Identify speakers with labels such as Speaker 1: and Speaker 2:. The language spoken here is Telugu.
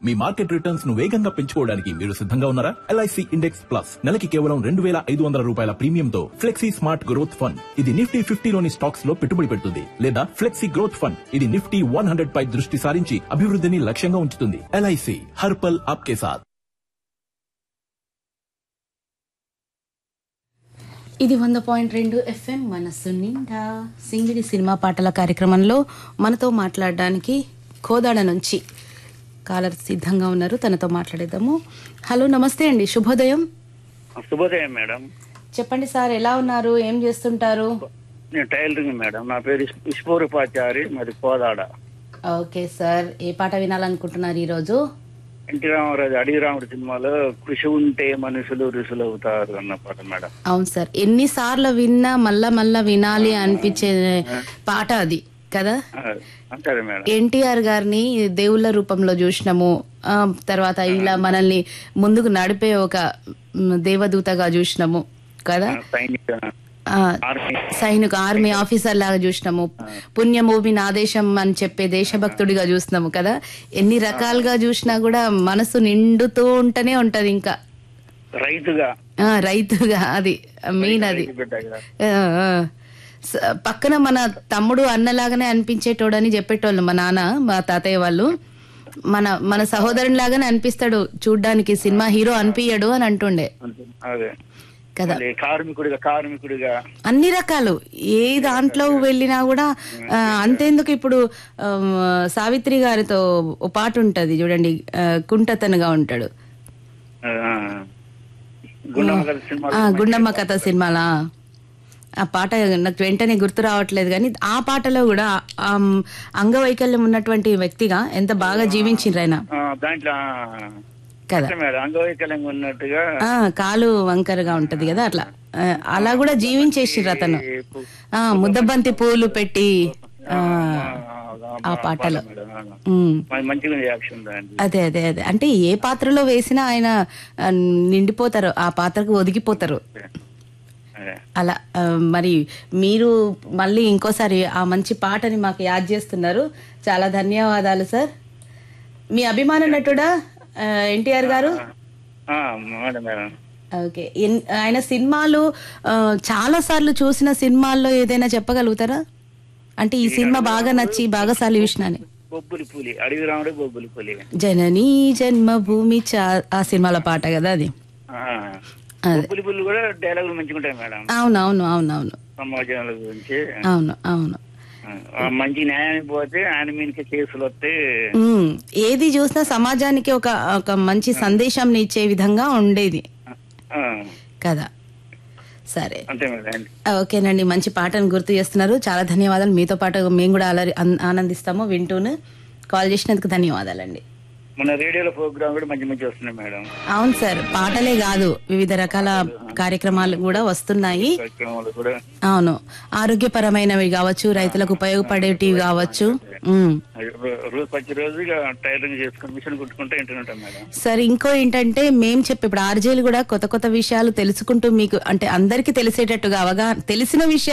Speaker 1: మీ మార్కెట్ రిటర్న్స్ ను వేగంగా పెంచుకోవడానికి మీరు సిద్ధంగా ఉన్నారా ఎల్ఐసి ఇండెక్స్ ప్లస్ నెలకి కేవలం రెండు వేల ఐదు వందల రూపాయల ప్రీమియంతో ఫ్లెక్సీ స్మార్ట్ గ్రోత్ ఫండ్ ఇది నిఫ్టీ ఫిఫ్టీలోని స్టాక్స్ లో పెట్టుబడి పెడుతుంది లేదా ఫ్లెక్సీ గ్రోత్ ఫండ్ ఇది నిఫ్టీ వన్ హండ్రెడ్ పై దృష్టి సారించి అభివృద్ధిని లక్ష్యంగా ఉంచుతుంది ఎల్ఐసి హర్పల్ ఆప్కే సాథ్
Speaker 2: ఇది వంద పాయింట్ రెండు ఎఫ్ఎం మనస్సు నిండా సింగిడి సినిమా పాటల కార్యక్రమంలో మనతో మాట్లాడడానికి కోదాడ నుంచి కాలర్ సిద్ధంగా ఉన్నారు తనతో మాట్లాడేద్దాము హలో నమస్తే అండి శుభోదయం
Speaker 3: శుభోదయం మేడం
Speaker 2: చెప్పండి సార్ ఎలా ఉన్నారు ఏం చేస్తుంటారు
Speaker 3: నేను టైలరింగ్ మేడం నా పేరు విశ్వరూపాచారి మరి కోదాడ
Speaker 2: ఓకే సార్ ఏ పాట వినాలనుకుంటున్నారు ఈరోజు
Speaker 3: ఎన్టీ రామారాజు అడవి రాముడు సినిమాలో కృషి ఉంటే మనుషులు ఋషులు అవుతారు అన్న పాట మేడం
Speaker 2: అవును సార్ ఎన్నిసార్లు విన్నా మళ్ళా మళ్ళా వినాలి అనిపించే పాట అది కదా
Speaker 3: ఆ, అంతే మేడం
Speaker 2: ఎన్టీఆర్ గారిని దేవుళ్ళ రూపంలో చూసినాము ఆ, తర్వాత ఇలా మనల్ని ముందుకు నడిపే ఒక మ్, దేవదూతగా చూసినాము కదా
Speaker 3: సైనిక
Speaker 2: ఆ,
Speaker 3: ఆర్మీ
Speaker 2: సైనిక ఆర్మీ ఆఫీసర్ లాగా చూసినాము పుణ్యభూమి నా దేశం అని చెప్పే దేశభక్తుడిగా చూసినాము కదా ఎన్ని రకాలుగా చూసినా కూడా మనసు నిండుతూ ఉంటూనే ఉంటది ఇంకా
Speaker 3: రైతుగా
Speaker 2: ఆ, రైతుగా అది మెయిన్ అది
Speaker 3: రైతు బిడ్డగా
Speaker 2: ఆ, ఆ. స- పక్కన మన తమ్ముడు అన్నలాగానే అనిపించేటోడని చెప్పేటోళ్ళు మా నాన్న మా తాతయ్య వాళ్ళు మన మన సహోదరుని లాగానే అనిపిస్తాడు చూడ్డానికి సినిమా హీరో అనిపించడు అని అంటుండే
Speaker 3: అంతే. అదే
Speaker 2: కదా
Speaker 3: మళ్ళీ కార్మికుడిగా కార్మికుడిగా
Speaker 2: అన్ని రకాలు ఏ దాంట్లో వెళ్ళినా కూడా ఆ, అంతేందుకు ఇప్పుడు ఆ, సావిత్రి గారితో ఓ పాట ఉంటది చూడండి ఆ, కుంటతనుగా ఉంటాడు
Speaker 3: ఆ, గుండమ్మ కథ సినిమా
Speaker 2: ఆ, గుండమ్మ కథ సినిమాలా ఆ పాట నాకు వెంటనే గుర్తు రావట్లేదు కానీ ఆ పాటలో కూడా ఆ అంగవైకల్యం ఉన్నటువంటి వ్యక్తిగా ఎంత బాగా జీవించిండ్రు ఆయన
Speaker 3: ఆ, దాంట్లో ఆ,
Speaker 2: కదా
Speaker 3: అంతే మేడం అంగవైకల్యంగా ఉన్నట్టుగా
Speaker 2: ఆ కాలు వంకరగా ఉంటది కదా అట్లా ఆ, అలా కూడా జీవించేసిండ్రు అతను ఆ ముద్దబంతి పూలు పెట్టి ఆ ఆ పాటలో
Speaker 3: మేడం ఆ.
Speaker 2: ఉమ్.
Speaker 3: మ- మంచిగా రియాక్షన్ దాంట్లో
Speaker 2: అదే అదే అదే అంటే ఏ పాత్రలో వేసినా ఆయన ఆ, నిండిపోతారు ఆ పాత్రకు ఒదిగిపోతారు
Speaker 3: అదే.
Speaker 2: అలా ఆ, మరి మీరు మళ్ళీ ఇంకోసారి ఆ మంచి పాటని మాకు యాద్ చేస్తున్నారు చాలా ధన్యవాదాలు సార్ మీ అభిమాన నటుడా ఎన్టీఆర్ గారు
Speaker 3: ఆ, మేడం మేడం
Speaker 2: ఓకే ఎన్- ఆయన సినిమాలు ఆ, చాలా సార్లు చూసిన సినిమాల్లో ఏదైనా చెప్పగలుగుతారా అంటే ఈ సినిమా బాగా నచ్చి బాగా సార్లు చూసినాని
Speaker 3: బొబ్బులి పులి అడవి రాముడు బొబ్బులి పులి
Speaker 2: జననీ జన్మభూమి చా- ఆ సినిమాల పాట కదా అది
Speaker 3: ఆ.
Speaker 2: అదే.
Speaker 3: బొబ్బులి పులి కూడా డైలాగులు మంచిగా ఉంటాయి మేడం
Speaker 2: అవును అవును అవును అవును
Speaker 3: సమాజాల గురించి
Speaker 2: అవును అవును
Speaker 3: ఆ, మంచి న్యాయానికి పోతే ఆయన మీదకి కేసులు వస్తే
Speaker 2: ఉమ్, ఏది చూసినా సమాజానికి ఒక ఒక మంచి సందేశం ఇచ్చే విధంగా ఉండేది
Speaker 3: ఆ,
Speaker 2: కదా సరే
Speaker 3: అంతే మేడం
Speaker 2: ఓకేనండి మంచి పాటను గుర్తు చేస్తున్నారు చాలా ధన్యవాదాలు మీతో పాటు మేము కూడా అలరి ఆన్- ఆనందిస్తాము వింటూను కాల్ చేసినందుకు ధన్యవాదాలండి
Speaker 3: మన రేడియోలో ప్రోగ్రామ్ కూడా మంచి మంచి వస్తున్నాయి మేడం
Speaker 2: అవును సార్ పాటలే కాదు వివిధ రకాల కార్యక్రమాలు కూడా వస్తున్నాయి
Speaker 3: కార్యక్రమాలు కూడా
Speaker 2: అవును ఆరోగ్యపరమైనవి కావచ్చు రైతులకు ఉపయోగపడేటివి కావచ్చు ఉమ్.
Speaker 3: రో- రోజు ప్రతి రోజు ఇక టైలరింగ్ చేసుకుని మిషన్ కుట్టుకుంటే ఇంటనే మేడం
Speaker 2: సరే ఇంకో ఏంటంటే మేము చెప్పే ఇప్పుడు ఆర్జేలు కూడా కొత్త కొత్త విషయాలు తెలుసుకుంటూ మీకు అంటే అందరికీ తెలిసేటట్టుగా అవగా తెలిసిన విషయాలు